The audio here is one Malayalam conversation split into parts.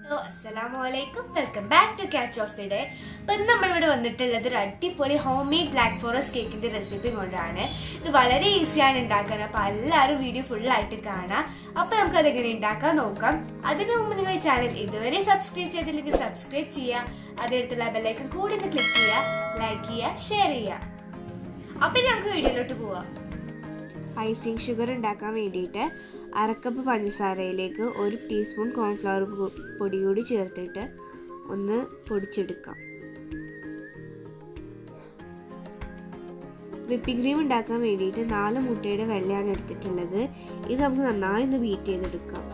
ഹലോ അസ്സലാമു അലൈക്കും welcome back to catch of the day അപ്പൊ ഇന്ന് നമ്മളിവിടെ വന്നിട്ടുള്ളത് ഒരു അടിപൊളി ഹോം മെയ്ഡ് ബ്ലാക്ക് ഫോറസ്റ്റ് കേക്കിന്റെ റെസിപ്പി കൊണ്ടാണ് ഇത് വളരെ ഈസിയാണ് ഉണ്ടാക്കാൻ അപ്പൊ എല്ലാവരും വീഡിയോ ഫുൾ ആയിട്ട് കാണാം അപ്പൊ നമുക്ക് അതെങ്ങനെ ഉണ്ടാക്കാൻ നോക്കാം അതിനു മുമ്പ് നിങ്ങൾ ഈ ചാനൽ ഇതുവരെ സബ്സ്ക്രൈബ് ചെയ്തില്ലെങ്കിൽ സബ്സ്ക്രൈബ് ചെയ്യുക അതിനടുത്തുള്ള ബെല്ലൈക്കൻ കൂടി ഒന്ന് ക്ലിക്ക് ചെയ്യുക ലൈക്ക് ചെയ്യുക ഷെയർ ചെയ്യുക അപ്പൊ ഇനി നമുക്ക് വീഡിയോയിലോട്ട് പോവാം ഐസിങ് ഷുഗർ ഉണ്ടാക്കാൻ വേണ്ടിയിട്ട് അരക്കപ്പ് പഞ്ചസാരയിലേക്ക് ഒരു ടീസ്പൂൺ കോൺഫ്ലവർ പൊടി കൂടി ചേർത്തിട്ട് ഒന്ന് പൊടിച്ചെടുക്കാം വിപ്പിംഗ് ക്രീം ഉണ്ടാക്കാൻ വേണ്ടിയിട്ട് നാല് മുട്ടയുടെ വെള്ളയാണ് എടുത്തിട്ടുള്ളത് ഇത് നമുക്ക് നന്നായി ഒന്ന് ബീറ്റ് ചെയ്തെടുക്കാം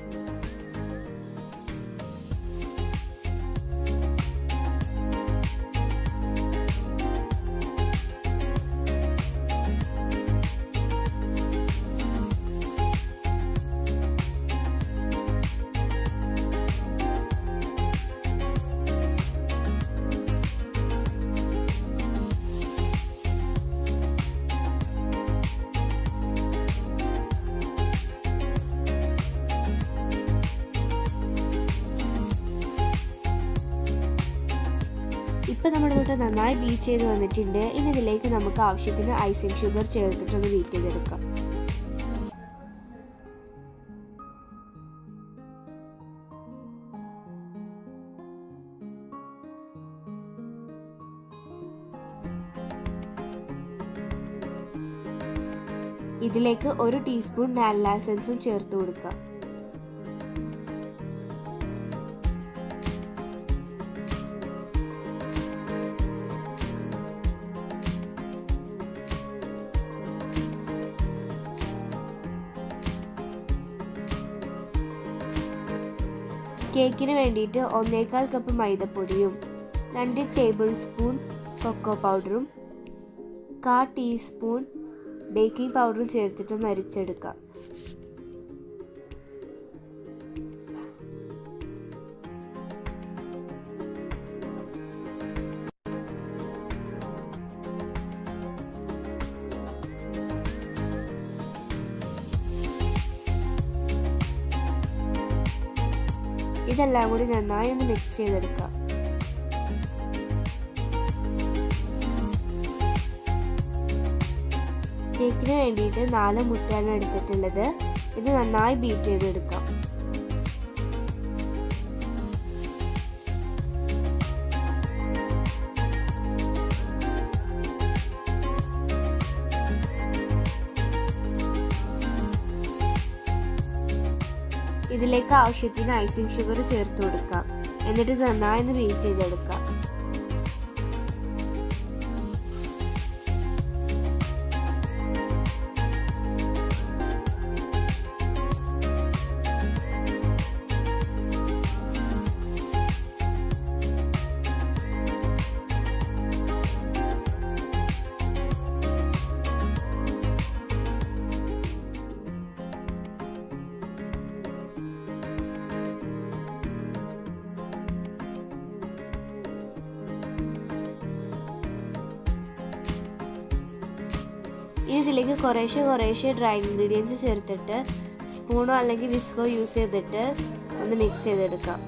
ഇപ്പം നമ്മുടെ മുട്ട നന്നായി ബീറ്റ് ചെയ്ത് വന്നിട്ടുണ്ട് ഇനി ഇതിലേക്ക് നമുക്ക് ആവശ്യത്തിന് ഐസിങ് ഷുഗർ ചേർത്തിട്ടൊന്ന് ബീറ്റ് ചെയ്തെടുക്കാം ഇതിലേക്ക് ഒരു ടീസ്പൂൺ വാനില എസൻസും ചേർത്ത് കൊടുക്കുക കേക്കിന് വേണ്ടിയിട്ട് ഒന്നേകാൽ കപ്പ് മൈദപ്പൊടിയും രണ്ട് ടേബിൾ സ്പൂൺ കൊക്കോ പൗഡറും കാ ടീസ്പൂൺ ബേക്കിംഗ് പൗഡറും ചേർത്തിട്ട് മരിച്ചെടുക്കാം ഇതെല്ലാം കൂടി നന്നായി ഒന്ന് മിക്സ് ചെയ്തെടുക്കാം കേക്കിന് വേണ്ടിയിട്ട് നാല് മുട്ടയാണ് എടുത്തിട്ടുള്ളത് ഇത് നന്നായി ബീറ്റ് ചെയ്തെടുക്കാം ഇതിലേക്ക് ആവശ്യത്തിന് ഐസിങ് ഷുഗർ ചേർത്ത് കൊടുക്കാം എന്നിട്ട് നന്നായി ഒന്ന് ബീറ്റ് ചെയ്തെടുക്കാം ഇനി ഇതിലേക്ക് കുറേശ്ശെ കുറേശ്ശെ ഡ്രൈ ഇൻഗ്രീഡിയൻസ് ചേർത്തിട്ട് സ്പൂണോ അല്ലെങ്കിൽ വിസ്കോ യൂസ് ചെയ്തിട്ട് ഒന്ന് മിക്സ് ചെയ്തെടുക്കാം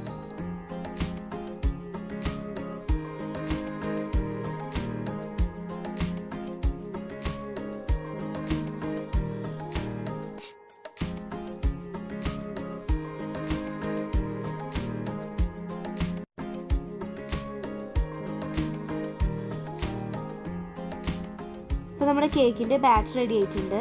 അപ്പോൾ നമ്മുടെ കേക്കിൻ്റെ ബാറ്റർ റെഡി ആയിട്ടുണ്ട്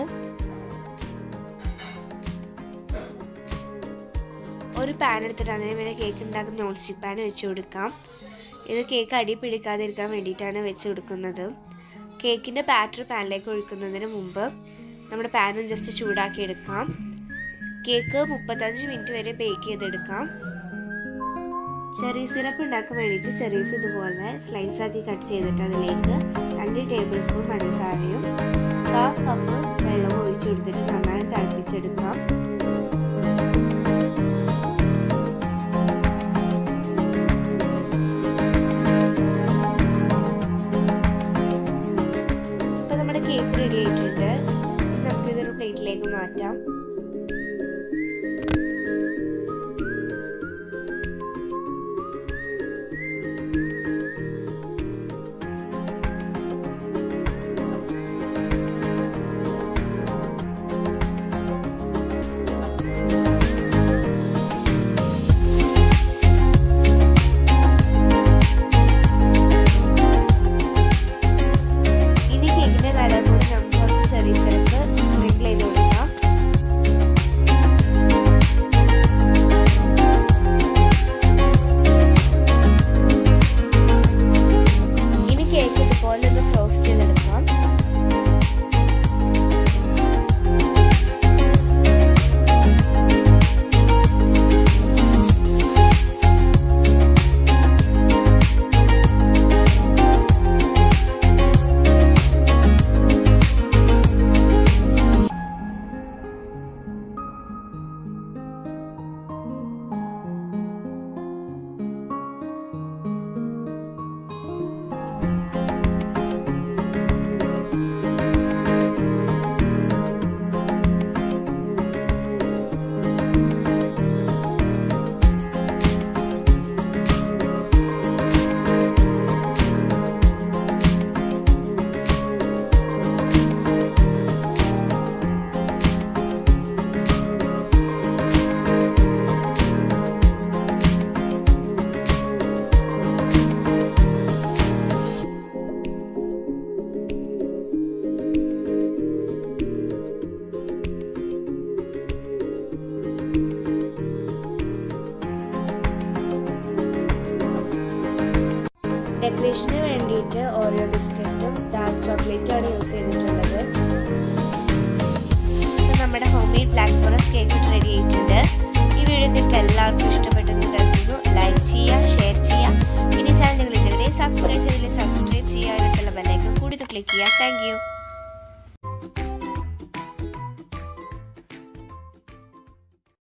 ഒരു പാൻ എടുത്തിട്ട് അതിന് മേലെ കേക്ക് ഉണ്ടാക്കുന്ന നോൺ സ്റ്റിക്ക് പാൻ വെച്ച് കൊടുക്കാം ഇത് കേക്ക് അടി പിടിക്കാതിരിക്കാൻ വേണ്ടിയിട്ടാണ് വെച്ച് കൊടുക്കുന്നത് കേക്കിൻ്റെ ബാറ്റർ പാനിലേക്ക് ഒഴിക്കുന്നതിന് മുമ്പ് നമ്മുടെ പാനും ജസ്റ്റ് ചൂടാക്കി എടുക്കാം കേക്ക് മുപ്പത്തഞ്ച് മിനിറ്റ് വരെ ബേക്ക് ചെയ്തെടുക്കാം ചെറിയ സിറപ്പ് ഉണ്ടാക്കാൻ വേണ്ടിയിട്ട് ചെറീസ് ഇതുപോലെ സ്ലൈസ് ആക്കി കട്ട് ചെയ്തിട്ട് അതിലേക്ക് രണ്ട് ടേബിൾ സ്പൂൺ പഞ്ചസാരയും കാ കപ്പ് വെള്ളവും ഒഴിച്ചു കൊടുത്തിട്ട് നന്നായി തിളപ്പിച്ചെടുക്കാം ഇപ്പൊ നമ്മുടെ കേക്ക് റെഡി ആയിട്ടുണ്ട് നമുക്കിതൊരു പ്ലേറ്റിലേക്ക് മാറ്റാം ഡെക്കറേഷന് വേണ്ടിയിട്ട് ഓറിയോ ബിസ്ക്കറ്റും ഡാർക്ക് ചോക്ലേറ്റും ആണ് യൂസ് ചെയ്തിട്ടുള്ളത് അപ്പോൾ നമ്മുടെ home made black forest cake ready ആയിട്ടുണ്ട് ഈ വീഡിയോ നിങ്ങൾക്ക് എല്ലാവർക്കും ഇഷ്ടപ്പെട്ടെന്ന് കരുതുന്നു ലൈക്ക് ചെയ്യുക ഷെയർ ചെയ്യുക പിന്നെ ചാനലുകൾ ഇതുവരെ സബ്സ്ക്രൈബ് ചെയ്തില്ല സബ്സ്ക്രൈബ് ചെയ്യാനായിട്ടുള്ള ബെല്ലൈക്കൺ കൂടി ക്ലിക്ക് ചെയ്യുക താങ്ക്